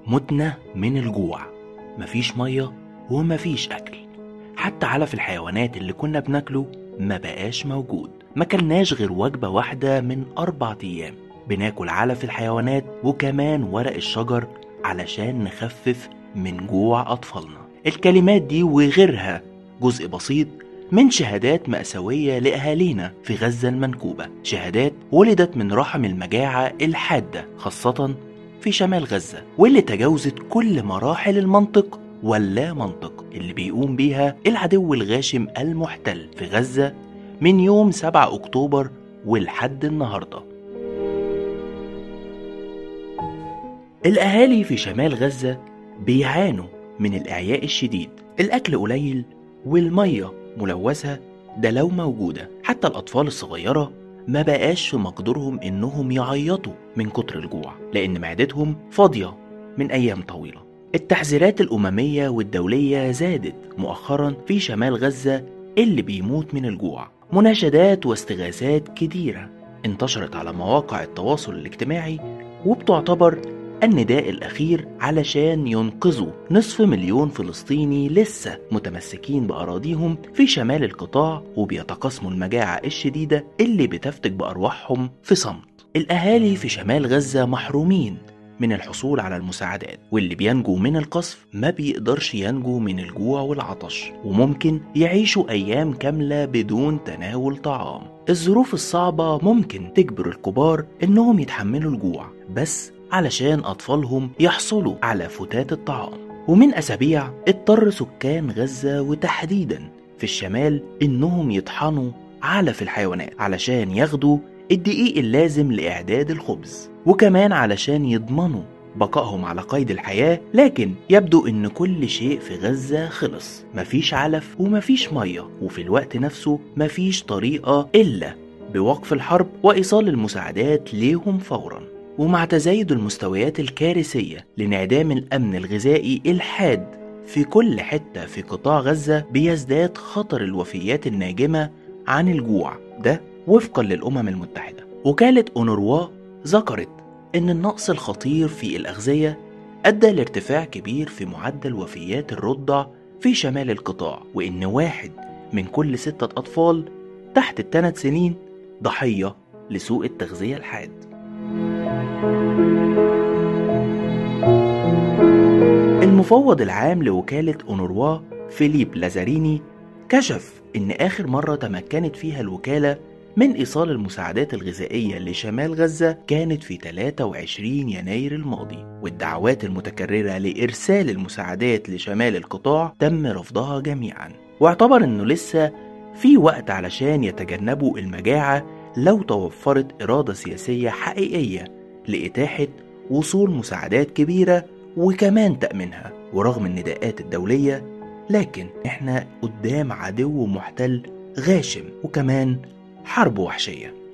متنا من الجوع مفيش مية ومفيش أكل حتى علف الحيوانات اللي كنا بناكله ما بقاش موجود ما كلناش غير وجبة واحدة من أربع أيام بناكل علف الحيوانات وكمان ورق الشجر علشان نخفف من جوع أطفالنا الكلمات دي وغيرها جزء بسيط من شهادات مأساوية لأهالينا في غزة المنكوبة شهادات ولدت من رحم المجاعة الحادة خاصة في شمال غزة واللي تجاوزت كل مراحل المنطق واللا منطق اللي بيقوم بيها العدو الغاشم المحتل في غزة من يوم 7 أكتوبر ولحد النهارده الأهالي في شمال غزة بيعانوا من الإعياء الشديد الأكل قليل والمية ملوثة ده لو موجودة حتى الأطفال الصغيرة ما بقاش في مقدورهم إنهم يعيطوا من كتر الجوع لأن معدتهم فاضية من أيام طويلة التحذيرات الأممية والدولية زادت مؤخرا في شمال غزة اللي بيموت من الجوع مناشدات واستغاثات كتيرة انتشرت على مواقع التواصل الاجتماعي وبتعتبر النداء الأخير علشان ينقذوا نصف مليون فلسطيني لسه متمسكين بأراضيهم في شمال القطاع وبيتقاسموا المجاعة الشديدة اللي بتفتك بأرواحهم في صمت الأهالي في شمال غزة محرومين من الحصول على المساعدات واللي بينجو من القصف ما بيقدرش ينجو من الجوع والعطش وممكن يعيشوا أيام كاملة بدون تناول طعام الظروف الصعبة ممكن تجبر الكبار إنهم يتحملوا الجوع بس علشان أطفالهم يحصلوا على فتات الطعام ومن أسابيع اضطر سكان غزة وتحديدا في الشمال إنهم يطحنوا علف الحيوانات علشان ياخدوا الدقيق اللازم لإعداد الخبز وكمان علشان يضمنوا بقائهم على قيد الحياة لكن يبدو إن كل شيء في غزة خلص مفيش علف ومفيش مية وفي الوقت نفسه مفيش طريقة إلا بوقف الحرب وإيصال المساعدات ليهم فوراً ومع تزايد المستويات الكارثية لانعدام الأمن الغذائي الحاد في كل حتة في قطاع غزة بيزداد خطر الوفيات الناجمة عن الجوع ده وفقا للأمم المتحدة وكالة أونروا ذكرت إن النقص الخطير في الأغذية أدى لارتفاع كبير في معدل وفيات الرضع في شمال القطاع وإن واحد من كل ستة أطفال تحت الثلاث سنين ضحية لسوء التغذية الحاد المفوض العام لوكالة أونروا فيليب لازاريني كشف إن آخر مرة تمكنت فيها الوكالة من إيصال المساعدات الغذائية لشمال غزة كانت في 23 يناير الماضي والدعوات المتكررة لإرسال المساعدات لشمال القطاع تم رفضها جميعا واعتبر إنه لسه في وقت علشان يتجنبوا المجاعة لو توفرت إرادة سياسية حقيقية لإتاحة وصول مساعدات كبيرة وكمان تأمينها ورغم النداءات الدولية لكن احنا قدام عدو محتل غاشم وكمان حرب وحشية